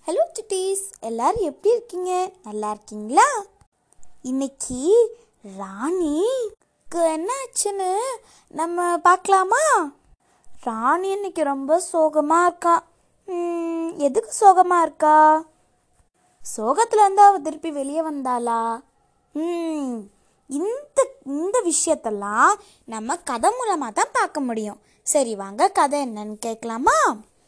hello சுட்டீஸ் எல்லாரும் எப்படி இருக்கீங்க நல்லா இருக்கீங்களா இன்னைக்கு ராணிக்கு என்ன ஆச்சுன்னு நம்ம பார்க்கலாமா ராணி இன்னைக்கு ரொம்ப சோகமாக இருக்கா ம், எதுக்கு சோகமாக இருக்கா சோகத்துல இருந்து அவ திருப்பி வெளியே வந்தாளா ம் இந்த இந்த விஷயத்தெல்லாம் நம்ம கதை மூலமாக தான் பார்க்க முடியும் சரி வாங்க கதை என்னன்னு கேட்கலாமா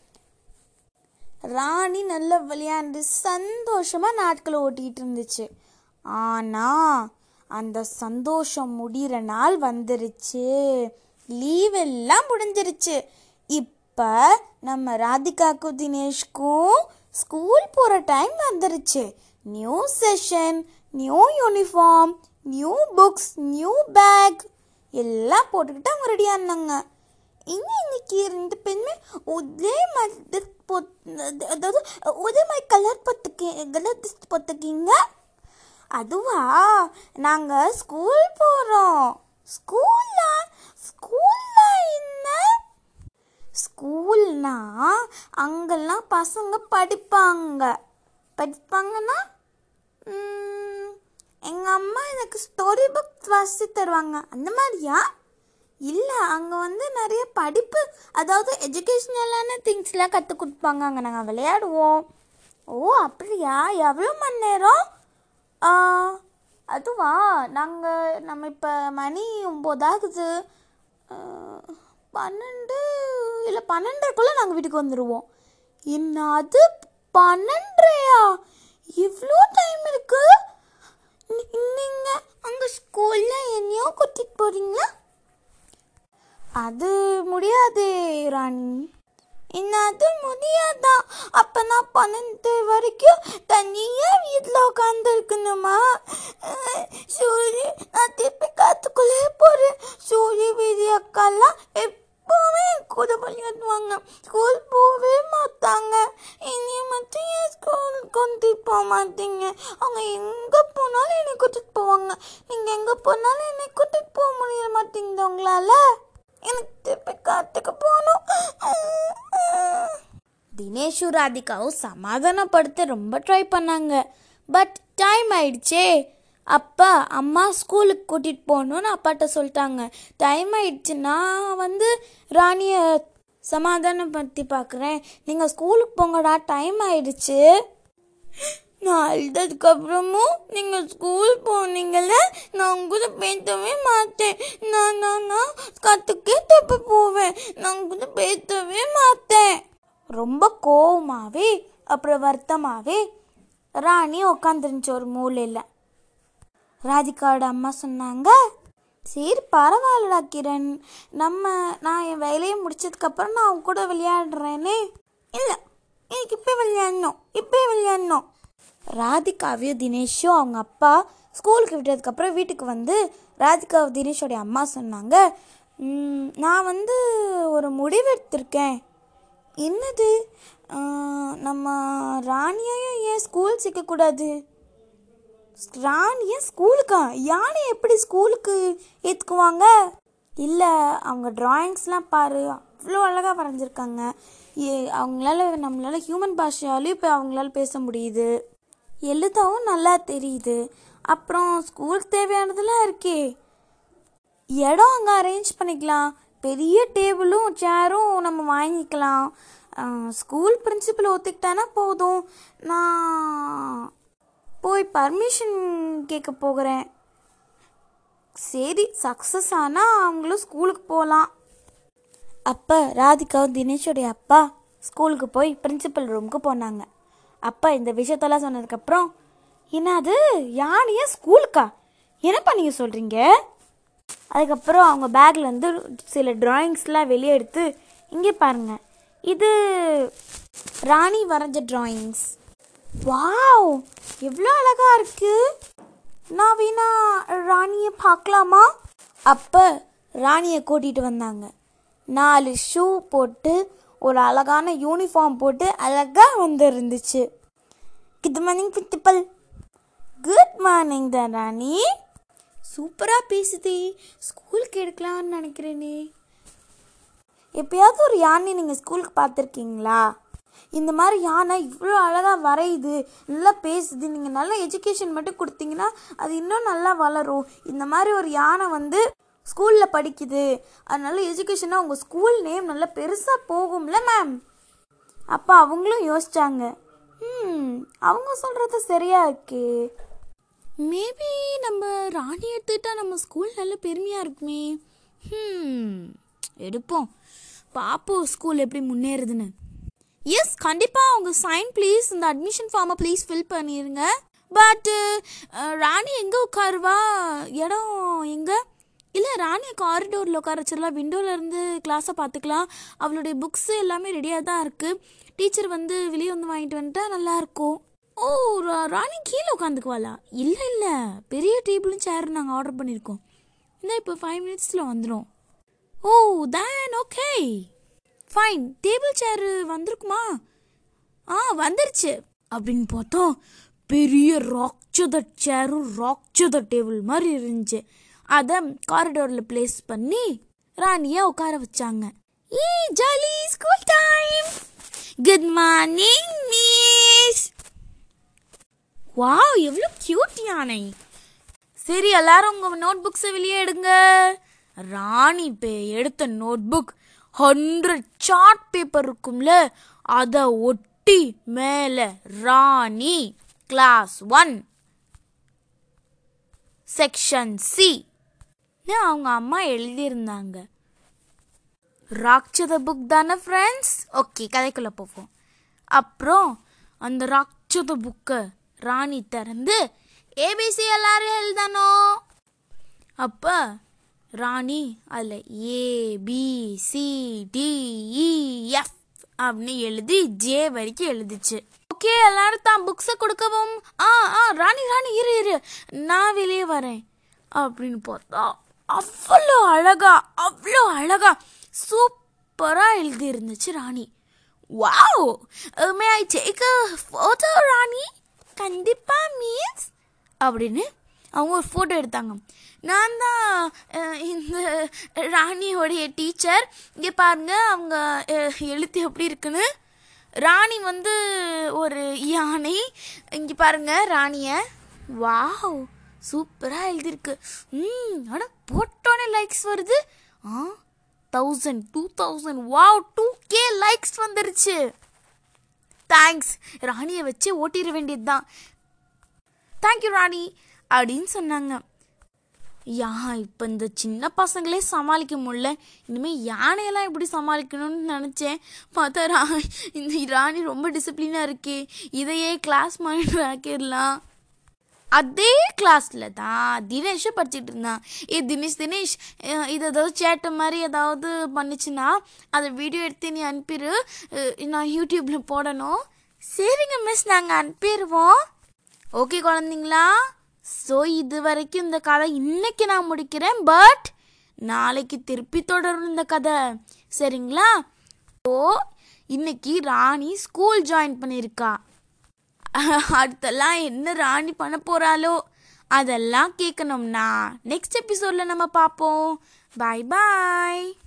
ராணி நல்லா விளையாண்டு சந்தோஷமாக நாட்களை ஓட்டிகிட்டு இருந்துச்சு ஆனால் அந்த சந்தோஷம் முடிகிற நாள் வந்துருச்சு லீவ் எல்லாம் முடிஞ்சிருச்சு இப்போ நம்ம ராதிகாக்கும் தினேஷ்க்கும் ஸ்கூல் போகிற டைம் வந்துருச்சு new session new uniform new books new bag எல்லாம் போட்டுக்கிட்டு அவங்க ரெடியாக இருந்தாங்க இன்னும் இன்னைக்கு ரெண்டு பேருமே ஒரே மாதிரி போட் அதாவது ஒரே மாதிரி கலர் போட்டுக்கி கலர் ட்ரெஸ் போட்டுக்கீங்க அதுவா நாங்கள் ஸ்கூல் போகிறோம் ஸ்கூலா ஸ்கூல்ல என்ன ஸ்கூல்னா அங்கெல்லாம் பசங்க படிப்பாங்க படிப்பாங்கன்னா எங்கள் அம்மா எனக்கு ஸ்டோரி புக் வாசி தருவாங்க அந்த மாதிரியா இல்லை அங்கே வந்து நிறைய படிப்பு அதாவது எஜுகேஷ்னலான திங்ஸ்லாம் கற்றுக் கொடுப்பாங்க அங்கே நாங்கள் விளையாடுவோம் ஓ அப்படியா எவ்வளோ மணி நேரம் ஆ, அதுவா நாங்கள் நம்ம இப்போ மணி ஒம்போதாகுது ஆ, பன்னெண்டு இல்லை பன்னெண்டரைக்குள்ளே நாங்கள் வீட்டுக்கு வந்துடுவோம் என்ன அது பன்னெண்டரையா இவ்வளோ டைம் இருக்கு நீ- நீங்க அங்கே ஸ்கூலில் என்னையோ கூட்டிகிட்டு போகிறீங்களா அது முடியாது ராணி இன்னும் அது முடியாதா அப்போ நான் பன்னெண்டு வரைக்கும் தனியாக வீட்டில் உட்காந்துருக்கணுமா சூரிய நான் திருப்பி காத்துக்குள்ளே போகிறேன் சூரிய வீதி அக்காலாம் எப்போவுமே என் கூட விளையாடுவாங்க ஸ்கூல் போகவே மாட்டாங்க இனி மட்டும் ஏன் ஸ்கூல் கொண்டு போக மாட்டீங்க அவங்க எங்கே போனாலும் என்னை கூட்டிகிட்டு போவாங்க நீங்கள் எங்கே போனாலும் என்னை கூட்டிகிட்டு போக முடிய மாட்டேங்குது உங்களால் எனக்கு திருப்பி காட்டுக்கு போகணும் தினேஷும் ராதிகாவும் சமாதானப்படுத்த ரொம்ப ட்ரை பண்ணாங்க பட் டைம் ஆயிடுச்சே அப்பா அம்மா ஸ்கூலுக்கு கூட்டிகிட்டு போகணுன்னு அப்பாட்ட சொல்லிட்டாங்க டைம் ஆயிடுச்சு நான் வந்து ராணியை சமாதானப்படுத்தி பார்க்குறேன் நீங்கள் ஸ்கூலுக்கு போங்கடா டைம் ஆயிடுச்சு நான் அழுததுக்கப்புறமும் நீங்கள் ஸ்கூல் போனீங்கல்ல நான் உங்களை பேசவே மாட்டேன் நான் நான் நான் கற்றுக்கே தப்பு போவேன் நான் உங்களை பேசவே மாட்டேன் ரொம்ப கோவமாவே அப்புறம் வருத்தமாவே ராணி உட்காந்துருந்துச்சு ஒரு மூலையில் ராதிகாவோட அம்மா சொன்னாங்க சரி பரவாயில்லடா கிரண் நம்ம நான் என் வேலையை முடிச்சதுக்கப்புறம் நான் அவங்க கூட விளையாடுறேனே இல்லை எனக்கு இப்போ விளையாடணும் இப்போ விளையாடணும் ராதிகாவையும் தினேஷும் அவங்க அப்பா ஸ்கூலுக்கு விட்டதுக்கப்புறம் வீட்டுக்கு வந்து ராதிகா தினேஷோடைய அம்மா சொன்னாங்க "ம், நான் வந்து ஒரு முடிவு எடுத்திருக்கேன் என்னது ஆ, நம்ம ராணியையும் ஏன் ஸ்கூல் சேர்க்கக்கூடாது ராணியை ஸ்கூலுக்கா யானை எப்படி ஸ்கூலுக்கு ஏற்றுக்குவாங்க இல்லை அவங்க ட்ராயிங்ஸ்லாம் பாரு அவ்வளோ அழகாக வரைஞ்சிருக்காங்க ஏ அவங்களால நம்மளால ஹியூமன் பாஷையாலையும் இப்போ அவங்களால பேச முடியுது எழுதவும் நல்லா தெரியுது அப்புறம் ஸ்கூலுக்கு தேவையானதெல்லாம் இருக்கே இடம் அங்கே அரேஞ்ச் பண்ணிக்கலாம் பெரிய டேபிளும் சேரும் நம்ம வாங்கிக்கலாம் ஸ்கூல் பிரின்சிபல் ஒத்துக்கிட்டானா போதும் நான் போய் பர்மிஷன் கேட்க போகிறேன் சரி சக்ஸஸ் ஆனால் அவங்களும் ஸ்கூலுக்கு போகலாம் அப்போ ராதிகாவும் தினேஷோடைய அப்பா ஸ்கூலுக்கு போய் பிரின்சிபல் ரூமுக்கு போனாங்க அப்பா இந்த விஷயத்தெல்லாம் சொன்னதுக்கப்புறம் என்னது யானையா ஸ்கூலுக்கா என்னப்பா நீங்கள் சொல்கிறீங்க அதுக்கப்புறம் அவங்க பேக்ல இருந்து சில டிராயிங்ஸ்லாம் வெளியே எடுத்து இங்கே பாருங்க இது ராணி வரைஞ்ச டிராயிங்ஸ் வாவ் எவ்வளோ அழகா இருக்கு நான் வேணா ராணியை பார்க்கலாமா அப்போ ராணியை கூட்டிகிட்டு வந்தாங்க நாலு ஷூ போட்டு ஒரு அழகான யூனிஃபார்ம் போட்டு அழகாக வந்து இருந்துச்சு good morning principal good morning தான் ராணி சூப்பராக பேசுதே ஸ்கூலுக்கு எடுக்கலாம்னு நினைக்கிறேனே எப்பயாவது ஒரு யானை நீங்கள் ஸ்கூலுக்கு பார்த்துருக்கீங்களா இந்த மாதிரி யானை இவ்வளோ அழகாக வரையுது நல்லா பேசுது நீங்கள் நல்ல எஜுகேஷன் மட்டும் கொடுத்தீங்கன்னா அது இன்னும் நல்லா வளரும் இந்த மாதிரி ஒரு யானை வந்து ஸ்கூலில் படிக்குது அதனால எஜுகேஷனாக உங்கள் ஸ்கூல் நேம் நல்லா பெருசாக போகும்ல மேம் அப்போ அவங்களும் யோசிச்சாங்க ம் அவங்க சொல்கிறது சரியா இருக்கே மேபி நம்ம ராணி எடுத்துக்கிட்டா நம்ம ஸ்கூல் நல்ல பெருமையாக இருக்குமே ம் எடுப்போம் பார்ப்போம் ஸ்கூல் எப்படி முன்னேறுதுன்னு எஸ் கண்டிப்பாக அவங்க சைன் ப்ளீஸ் இந்த அட்மிஷன் ஃபார்மை ப்ளீஸ் ஃபில் பண்ணிடுங்க பட்டு ராணி எங்கே உட்காருவா இடம் எங்கே இல்லை ராணியை காரிடோரில் உட்கார வச்சிடலாம் விண்டோவில் இருந்து கிளாஸை பார்த்துக்கலாம் அவளுடைய புக்ஸ் எல்லாமே ரெடியாக தான் இருக்குது டீச்சர் வந்து வெளியே வந்து வாங்கிட்டு வந்துட்டா நல்லாயிருக்கும் ஓ ரா- ராணி கீழே உட்காந்துக்குவாளா இல்லை இல்லை பெரிய டேபிளும் சேரும் நாங்கள் ஆர்டர் பண்ணியிருக்கோம் இந்த இப்போ ஃபைவ் மினிட்ஸில் வந்துடும் oh then okay fine table chair வந்திருக்குமா ஆ வந்துருச்சு அப்படின்னு பார்த்தோம் பெரிய ராக்சத சேரும் ராக்சத டேபிள் மாதிரி இருந்துச்சு அதை காரிடோரில் ப்ளேஸ் பண்ணி ராணியை உட்கார வச்சாங்க ஈ jolly school time good morning miss wow எவ்வளோ கியூட் யானை சரி எல்லாரும் உங்க நோட் புக்ஸை வெளியே எடுங்க ராணி பே எடுத்த note book hundred chart paper இருக்கும்ல அதை ஒட்டி மேலே Rani class one section C அவங்க அம்மா எழுதியிருந்தாங்க ராட்சத புக் தானே ஃப்ரெண்ட்ஸ் ஓகே கதைக்குள்ளே போவோம் அப்புறம் அந்த ராட்சத புக்கை ராணி திறந்து ஏபிசி எல்லாரும் எழுதணும் அப்போ ராணி அதில் A B C D E F அப்படின்னு எழுதி ஜே வரைக்கும் எழுதிச்சு ஓகே எல்லாரும் தான் புக்ஸை கொடுக்கவும் ஆ ஆ ராணி ராணி இரு இரு நான் வெளியே வரேன் அப்படின்னு பார்த்தா அவ்வளோ அழகா அவ்வளோ அழகா சூப்பராக எழுதி இருந்துச்சு Rani wow may I take a photo Rani கண்டிப்பா மீன்ஸ் அப்படின்னு அவங்க ஒரு ஃபோட்டோ எடுத்தாங்க நான் தான் அஹ், இந்த ராணியோடைய டீச்சர் இங்கே பாருங்க அவங்க அஹ், எழுத்து எப்படி இருக்குன்னு ராணி வந்து ஒரு யானை இங்கே பாருங்க ராணியை வாவ் சூப்பராக எழுதியிருக்கு ம் ஆனால் போட்டோன்னே லைக்ஸ் வருது ஆ thousand two thousand wow two K likes வந்துருச்சு தேங்க்ஸ் ராணியை வச்சு ஓட்டிட வேண்டியது தான் தேங்க்யூ ராணி அப்படின்னு சொன்னாங்க யா இப்போ இந்த சின்ன பசங்களே சமாளிக்க முடியல இனிமேல் யானையெல்லாம் எப்படி சமாளிக்கணும்னு நினச்சேன் பார்த்தா ரா இந்த ராணி ரொம்ப டிசிப்ளினாக இருக்கே இதையே கிளாஸ் மானிட்டர் ஆக்கிடலாம் அதே கிளாஸில் தான் தினேஷும் படிச்சுட்டு இருந்தான் ஏ தினேஷ் தினேஷ் அஹ் இது ஏதாவது சேட்டை மாதிரி ஏதாவது பண்ணுச்சுன்னா அதை வீடியோ எடுத்து நீ அனுப்பிடு அஹ் நான் யூடியூப்பில் போடணும் சரிங்க மிஸ் நாங்கள் அனுப்பிடுவோம் ஓகே குழந்தைங்களா ஸோ இது வரைக்கும் இந்த கதை இன்னைக்கு நான் முடிக்கிறேன் பட் நாளைக்கு திருப்பி தொடரும் இந்த கதை சரிங்களா ஸோ இன்னைக்கு ராணி ஸ்கூல் ஜாயின் பண்ணியிருக்கா அடுத்தெல்லாம் என்ன ராணி பண்ண போறாளோ அதெல்லாம் கேட்கணும்னா நெக்ஸ்ட் எபிசோட்ல நம்ம பார்ப்போம் பாய் பாய்